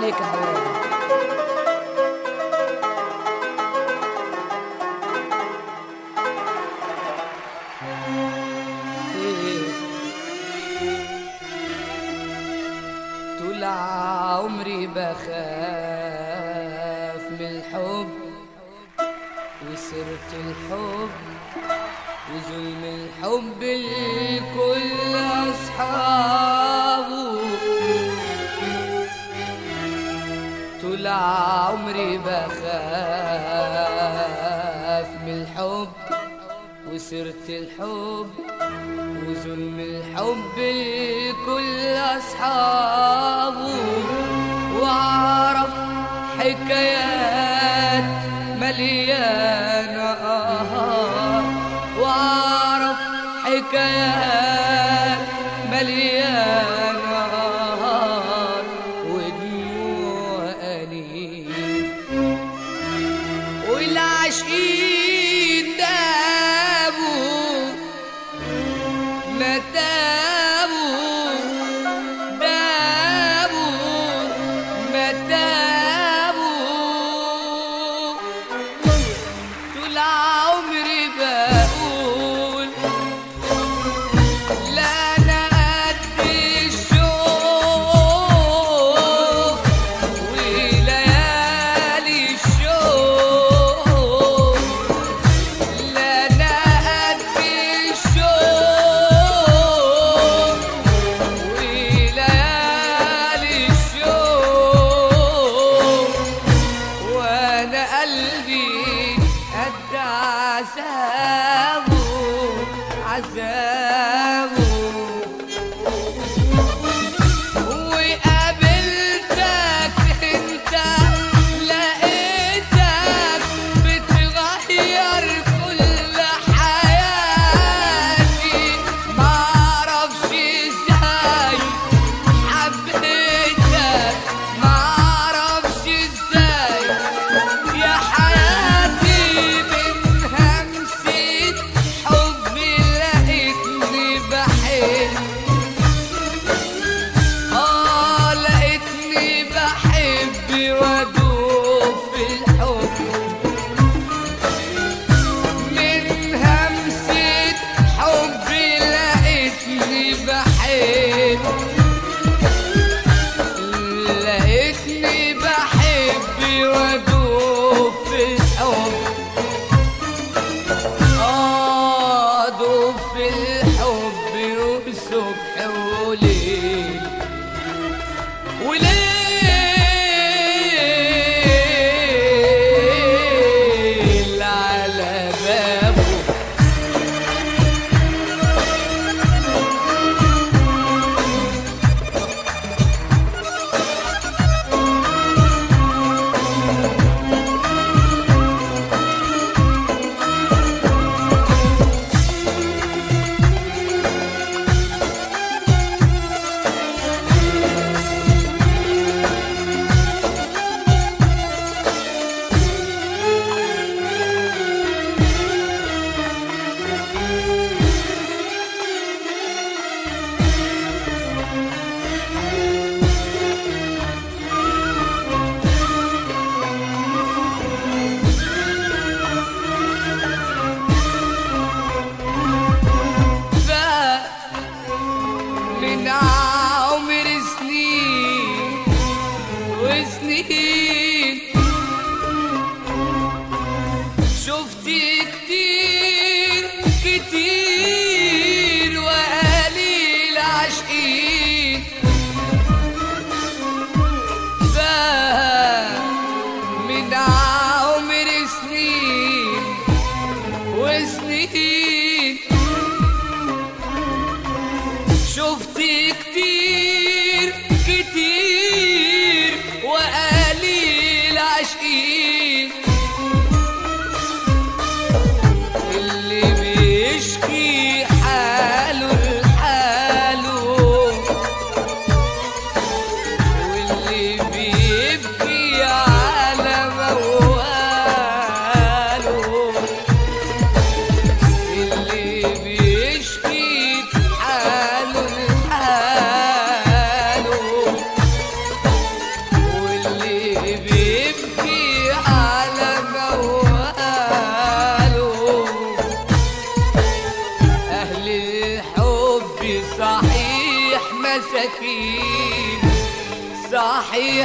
عليك يا حبيبي طول عمري بخاف من الحب وسرت الحب وظلم الحب لكل أصحابه طول عمري بخاف من الحب وسرت الحب وظلم الحب لكل أصحابه وأعرف حكايات مليانة آه وأعرف حكايات مليانة آه ودموع أنين والعاشقين دابوا ما تابوا دابوا ما تابوا طول عمري بقول لا انا قد الشوق وليالي الشوق لا انا قد الشوق وليالي الشوق وانا قلبي قد عذابه عذابه وقابلتك انت لقيتك بتغير كل حياتي معرفش ازاي حبيتك معرفش ازاي يا حياتي من همسة حبي لقيت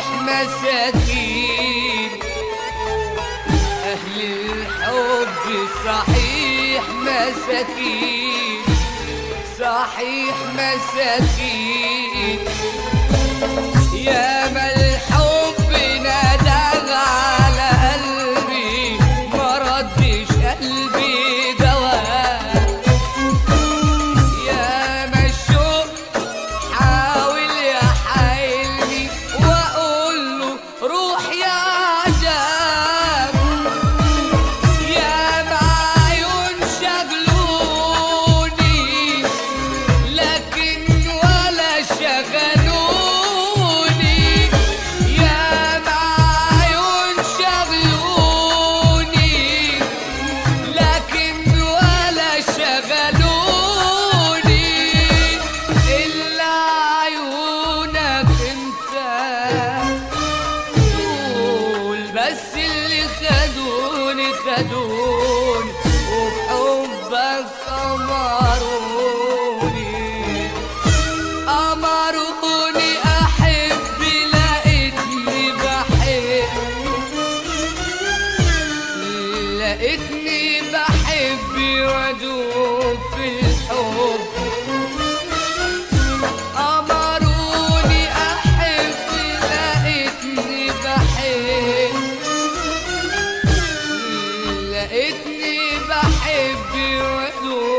مساكين أهل الحب صحيح مساكين صحيح مساكين يا ما الحب ندغ على قلبي ما ردش قلبي دواء يا ما الشوق حاول يحايلني واقول له روح يا عجاب يا ما عيون شغلوني لكن ولا شغلوني يا ما عيون شغلوني لكن ولا شغلوني إلا عيونك انت دول بس اللي خدوني خدوني وبحبك أمروني أمروني أحب لقيتني بحب لقيتني بحب وادوب في الحب أمروني أحب لقيتني بحب لقيتني بحب وادوب